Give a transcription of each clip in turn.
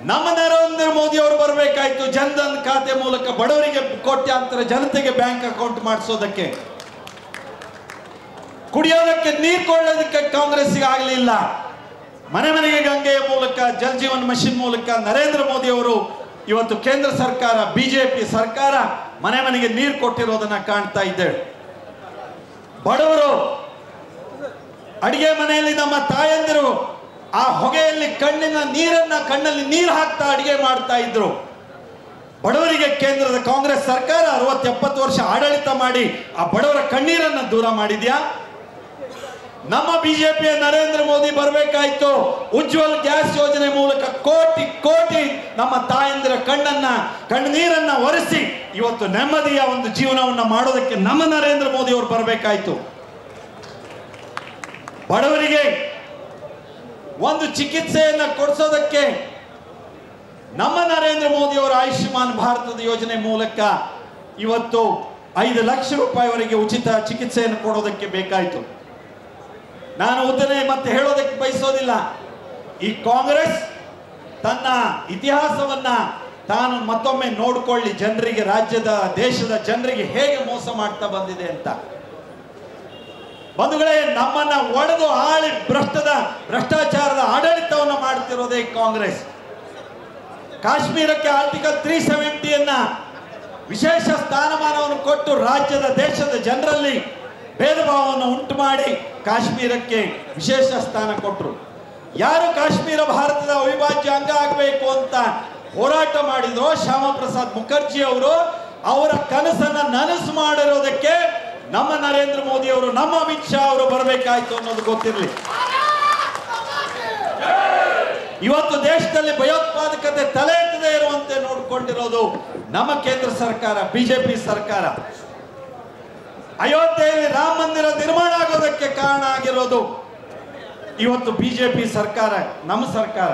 ನಮ್ಮ ನರೇಂದ್ರ ಮೋದಿ ಅವರು ಬರಬೇಕಾಯ್ತು ಜನ್ಧನ್ ಖಾತೆ ಮೂಲಕ ಬಡವರಿಗೆ ಕೋಟ್ಯಾಂತರ ಜನತೆಗೆ ಬ್ಯಾಂಕ್ ಅಕೌಂಟ್ ಮಾಡಿಸೋದಕ್ಕೆ ಕುಡಿಯೋದಕ್ಕೆ ನೀರು ಕೊಳ್ಳೋದಕ್ಕೆ ಕಾಂಗ್ರೆಸ್ಗೆ ಆಗಲಿಲ್ಲ ಮನೆ ಮನೆಗೆ ಗಂಗೆಯ ಮೂಲಕ ಜಲ್ ಜೀವನ್ ಮಿಷನ್ ಮೂಲಕ ನರೇಂದ್ರ ಮೋದಿ ಅವರು ಇವತ್ತು ಕೇಂದ್ರ ಸರ್ಕಾರ ಬಿಜೆಪಿ ಸರ್ಕಾರ ಮನೆ ಮನೆಗೆ ನೀರು ಕೊಟ್ಟಿರೋದನ್ನ ಕಾಣ್ತಾ ಇದ್ದೇವೆ ಬಡವರು ಅಡಿಗೆ ಮನೆಯಲ್ಲಿ ನಮ್ಮ ತಾಯಂದಿರು ಆ ಹೊಗೆಯಲ್ಲಿ ಕಣ್ಣಿನ ನೀರನ್ನ ಕಣ್ಣಲ್ಲಿ ನೀರು ಹಾಕ್ತಾ ಅಡಿಗೆ ಮಾಡ್ತಾ ಇದ್ರು ಬಡವರಿಗೆ ಕೇಂದ್ರದ ಕಾಂಗ್ರೆಸ್ ಸರ್ಕಾರ ಅರವತ್ತು ಎಪ್ಪತ್ತು ವರ್ಷ ಆಡಳಿತ ಮಾಡಿ ಆ ಬಡವರ ಕಣ್ಣೀರನ್ನ ದೂರ ಮಾಡಿದ್ಯಾ ನಮ್ಮ ಬಿಜೆಪಿಯ ನರೇಂದ್ರ ಮೋದಿ ಬರಬೇಕಾಯ್ತು ಉಜ್ವಲ್ ಗ್ಯಾಸ್ ಯೋಜನೆ ಮೂಲಕ ಕೋಟಿ ಕೋಟಿ ನಮ್ಮ ತಾಯಂದಿರ ಕಣ್ಣನ್ನ ಕಣ್ಣೀರನ್ನ ಒರೆಸಿ ಇವತ್ತು ನೆಮ್ಮದಿಯ ಒಂದು ಜೀವನವನ್ನ ಮಾಡೋದಕ್ಕೆ ನಮ್ಮ ನರೇಂದ್ರ ಮೋದಿ ಅವರು ಬರಬೇಕಾಯ್ತು ಬಡವರಿಗೆ ಒಂದು ಚಿಕಿತ್ಸೆಯನ್ನ ಕೊಡಿಸೋದಕ್ಕೆ ನಮ್ಮ ನರೇಂದ್ರ ಮೋದಿ ಅವರ ಆಯುಷ್ಮಾನ್ ಭಾರತದ ಯೋಜನೆ ಮೂಲಕ ಇವತ್ತು ಐದು ಲಕ್ಷ ರೂಪಾಯಿವರೆಗೆ ಉಚಿತ ಚಿಕಿತ್ಸೆಯನ್ನು ಕೊಡೋದಕ್ಕೆ ಬೇಕಾಯಿತು ನಾನು ಉದ್ದನೆ ಮತ್ತೆ ಹೇಳೋದಕ್ಕೆ ಬಯಸೋದಿಲ್ಲ ಈ ಕಾಂಗ್ರೆಸ್ ತನ್ನ ಇತಿಹಾಸವನ್ನ ತಾನು ಮತ್ತೊಮ್ಮೆ ನೋಡ್ಕೊಳ್ಳಿ ಜನರಿಗೆ ರಾಜ್ಯದ ದೇಶದ ಜನರಿಗೆ ಹೇಗೆ ಮೋಸ ಮಾಡ್ತಾ ಬಂದಿದೆ ಅಂತ ಬಂಧುಗಳೇ ನಮ್ಮನ್ನ ಒಡೆದು ಆಳಿ ಭ್ರಷ್ಟದ ಭ್ರಷ್ಟಾಚಾರದ ಆಡಳಿತವನ್ನು ಮಾಡ್ತಿರೋದೇ ಕಾಂಗ್ರೆಸ್ ಕಾಶ್ಮೀರಕ್ಕೆ ಆರ್ಟಿಕಲ್ ತ್ರೀ ಸೆವೆಂಟಿಯನ್ನ ವಿಶೇಷ ಸ್ಥಾನಮಾನವನ್ನು ಕೊಟ್ಟು ರಾಜ್ಯದ ದೇಶದ ಜನರಲ್ಲಿ ಭೇದ ಭಾವವನ್ನು ಉಂಟು ಮಾಡಿ ಕಾಶ್ಮೀರಕ್ಕೆ ವಿಶೇಷ ಸ್ಥಾನ ಕೊಟ್ಟರು ಯಾರು ಕಾಶ್ಮೀರ ಭಾರತದ ಅವಿಭಾಜ್ಯ ಅಂಗ ಆಗಬೇಕು ಅಂತ ಹೋರಾಟ ಮಾಡಿದ್ರೋ ಶ್ಯಾಮ ಪ್ರಸಾದ್ ಮುಖರ್ಜಿ ಅವರು ಅವರ ಕನಸನ್ನ ನನಸು ಮಾಡಿರೋದಕ್ಕೆ ನಮ್ಮ ನರೇಂದ್ರ ಮೋದಿ ಅವರು ನಮ್ಮ ಅಮಿತ್ ಶಾ ಅವರು ಬರಬೇಕಾಯ್ತು ಅನ್ನೋದು ಗೊತ್ತಿರಲಿ ಇವತ್ತು ದೇಶದಲ್ಲಿ ಭಯೋತ್ಪಾದಕತೆ ತಲೆ ಎತ್ತದೇ ಇರುವಂತೆ ನೋಡಿಕೊಂಡಿರೋದು ನಮ್ಮ ಕೇಂದ್ರ ಸರ್ಕಾರ ಬಿಜೆಪಿ ಸರ್ಕಾರ ಅಯೋಧ್ಯೆಯಲ್ಲಿ ರಾಮ ಮಂದಿರ ನಿರ್ಮಾಣ ಆಗೋದಕ್ಕೆ ಕಾರಣ ಆಗಿರೋದು ಇವತ್ತು ಬಿಜೆಪಿ ಸರ್ಕಾರ ನಮ್ಮ ಸರ್ಕಾರ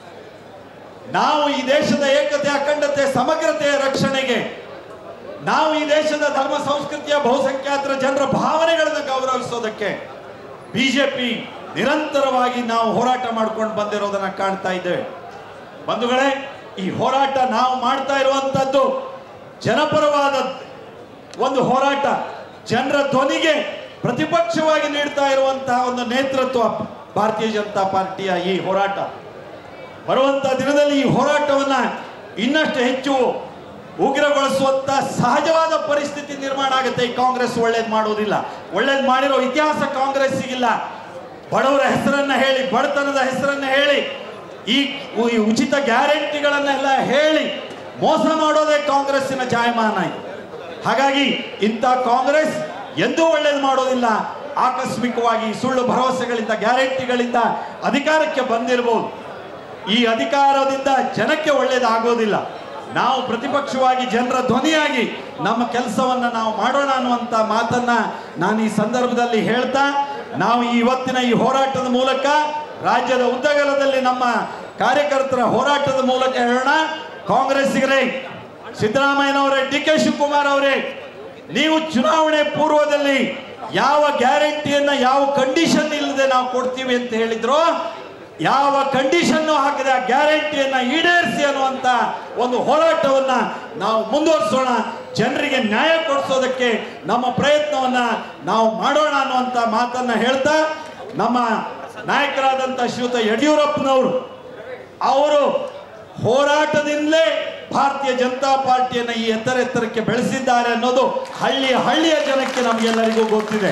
ನಾವು ಈ ದೇಶದ ಏಕತೆ ಅಖಂಡತೆ ಸಮಗ್ರತೆಯ ರಕ್ಷಣೆಗೆ ನಾವು ಈ ದೇಶದ ಧರ್ಮ ಸಂಸ್ಕೃತಿಯ ಬಹುಸಂಖ್ಯಾತರ ಜನರ ಭಾವನೆಗಳನ್ನು ಗೌರವಿಸೋದಕ್ಕೆ ಬಿಜೆಪಿ ನಿರಂತರವಾಗಿ ನಾವು ಹೋರಾಟ ಮಾಡ್ಕೊಂಡು ಬಂದಿರೋದನ್ನ ಕಾಣ್ತಾ ಇದ್ದೇವೆ ಬಂಧುಗಳೇ ಈ ಹೋರಾಟ ನಾವು ಮಾಡ್ತಾ ಇರುವಂತದ್ದು ಜನಪರವಾದ ಒಂದು ಹೋರಾಟ ಜನರ ಧ್ವನಿಗೆ ಪ್ರತಿಪಕ್ಷವಾಗಿ ನೀಡ್ತಾ ಇರುವಂತಹ ಒಂದು ನೇತೃತ್ವ ಭಾರತೀಯ ಜನತಾ ಪಾರ್ಟಿಯ ಈ ಹೋರಾಟ ಬರುವಂತ ದಿನದಲ್ಲಿ ಈ ಹೋರಾಟವನ್ನ ಇನ್ನಷ್ಟು ಹೆಚ್ಚು ಉಗ್ರಗೊಳಿಸುವಂತ ಸಹಜವಾದ ಪರಿಸ್ಥಿತಿ ನಿರ್ಮಾಣ ಆಗುತ್ತೆ ಈ ಕಾಂಗ್ರೆಸ್ ಒಳ್ಳೇದು ಮಾಡೋದಿಲ್ಲ ಒಳ್ಳೇದು ಮಾಡಿರೋ ಇತಿಹಾಸ ಕಾಂಗ್ರೆಸ್ಸಿಗಿಲ್ಲ ಬಡವರ ಹೆಸರನ್ನ ಹೇಳಿ ಬಡತನದ ಹೆಸರನ್ನ ಹೇಳಿ ಈ ಉ- ಈ ಉಚಿತ ಗ್ಯಾರಂಟಿಗಳನ್ನೆಲ್ಲ ಹೇಳಿ ಮೋಸ ಮಾಡೋದೇ ಕಾಂಗ್ರೆಸ್ಸಿನ ಜಾಯಮಾನ ಇದು ಹಾಗಾಗಿ ಇಂಥ ಕಾಂಗ್ರೆಸ್ ಎಂದೂ ಒಳ್ಳೇದು ಮಾಡೋದಿಲ್ಲ ಆಕಸ್ಮಿಕವಾಗಿ ಸುಳ್ಳು ಭರವಸೆಗಳಿಂದ ಗ್ಯಾರಂಟಿಗಳಿಂದ ಅಧಿಕಾರಕ್ಕೆ ಬಂದಿರಬಹುದು ಈ ಅಧಿಕಾರದಿಂದ ಜನಕ್ಕೆ ಒಳ್ಳೇದಾಗೋದಿಲ್ಲ ನಾವು ಪ್ರತಿಪಕ್ಷವಾಗಿ ಜನರ ಧ್ವನಿಯಾಗಿ ನಮ್ಮ ಕೆಲಸವನ್ನ ನಾವು ಮಾಡೋಣ ಅನ್ನುವಂಥ ಮಾತನ್ನ ನಾನು ಈ ಸಂದರ್ಭದಲ್ಲಿ ಹೇಳ್ತಾ ನಾವು ಈ ಇವತ್ತಿನ ಈ ಹೋರಾಟದ ಮೂಲಕ ರಾಜ್ಯದ ಉದ್ದಗಲದಲ್ಲಿ ನಮ್ಮ ಕಾರ್ಯಕರ್ತರ ಹೋರಾಟದ ಮೂಲಕ ಹೇಳೋಣ ಕಾಂಗ್ರೆಸ್ಸಿಗರೇ ಸಿದ್ದರಾಮಯ್ಯನವರೇ ಡಿ ಕೆ ಶಿವಕುಮಾರ್ ಅವರೇ ನೀವು ಚುನಾವಣೆ ಪೂರ್ವದಲ್ಲಿ ಯಾವ ಗ್ಯಾರಂಟಿಯನ್ನ ಯಾವ ಕಂಡೀಷನ್ ಇಲ್ಲದೆ ನಾವು ಕೊಡ್ತೀವಿ ಅಂತ ಹೇಳಿದ್ರು ಯಾವ ಕಂಡೀಷನ್ ಹಾಕಿದ ಗ್ಯಾರಂಟಿಯನ್ನ ಈಡೇರಿಸಿ ಅನ್ನುವಂತ ಒಂದು ಹೋರಾಟವನ್ನ ನಾವು ಮುಂದುವರಿಸೋಣ ಜನರಿಗೆ ನ್ಯಾಯ ಕೊಡಿಸೋದಕ್ಕೆ ನಮ್ಮ ಪ್ರಯತ್ನವನ್ನ ನಾವು ಮಾಡೋಣ ಅನ್ನುವಂತ ಮಾತನ್ನ ಹೇಳ್ತಾ ನಮ್ಮ ನಾಯಕರಾದಂಥ ಶ್ರೀಯುತ ಯಡಿಯೂರಪ್ಪನವರು ಅವರು ಹೋರಾಟದಿಂದಲೇ ಭಾರತೀಯ ಜನತಾ ಪಾರ್ಟಿಯನ್ನು ಈ ಎತ್ತರ ಎತ್ತರಕ್ಕೆ ಬೆಳೆಸಿದ್ದಾರೆ ಅನ್ನೋದು ಹಳ್ಳಿಯ ಹಳ್ಳಿಯ ಜನಕ್ಕೆ ನಮಗೆಲ್ಲರಿಗೂ ಗೊತ್ತಿದೆ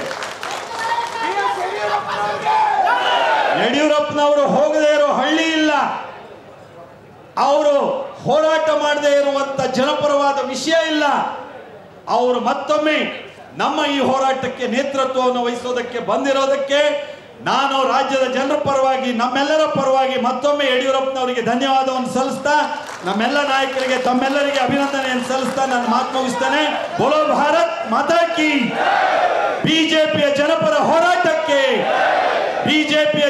ಯಡಿಯೂರಪ್ಪನವರು ಹೋಗದೇ ಇರೋ ಹಳ್ಳಿ ಇಲ್ಲ ಅವರು ಹೋರಾಟ ಮಾಡದೇ ಇರುವಂತ ಜನಪರವಾದ ವಿಷಯ ಇಲ್ಲ ಅವರು ಮತ್ತೊಮ್ಮೆ ನಮ್ಮ ಈ ಹೋರಾಟಕ್ಕೆ ನೇತೃತ್ವವನ್ನು ವಹಿಸೋದಕ್ಕೆ ಬಂದಿರೋದಕ್ಕೆ ನಾನು ರಾಜ್ಯದ ಜನರ ಪರವಾಗಿ ನಮ್ಮೆಲ್ಲರ ಪರವಾಗಿ ಮತ್ತೊಮ್ಮೆ ಯಡಿಯೂರಪ್ಪನವರಿಗೆ ಧನ್ಯವಾದವನ್ನು ಸಲ್ಲಿಸ್ತಾ ನಮ್ಮೆಲ್ಲ ನಾಯಕರಿಗೆ ತಮ್ಮೆಲ್ಲರಿಗೆ ಅಭಿನಂದನೆಯನ್ನು ಸಲ್ಲಿಸ್ತಾ ನಾನು ಮಾತು ಮುಗಿಸ್ತೇನೆ ಬೋಲೋ ಭಾರತ್ ಮಾತಾ ಕಿ ಬಿಜೆಪಿಯ ಜನಪರ ಹೋರಾಟಕ್ಕೆ ಬಿಜೆಪಿಯ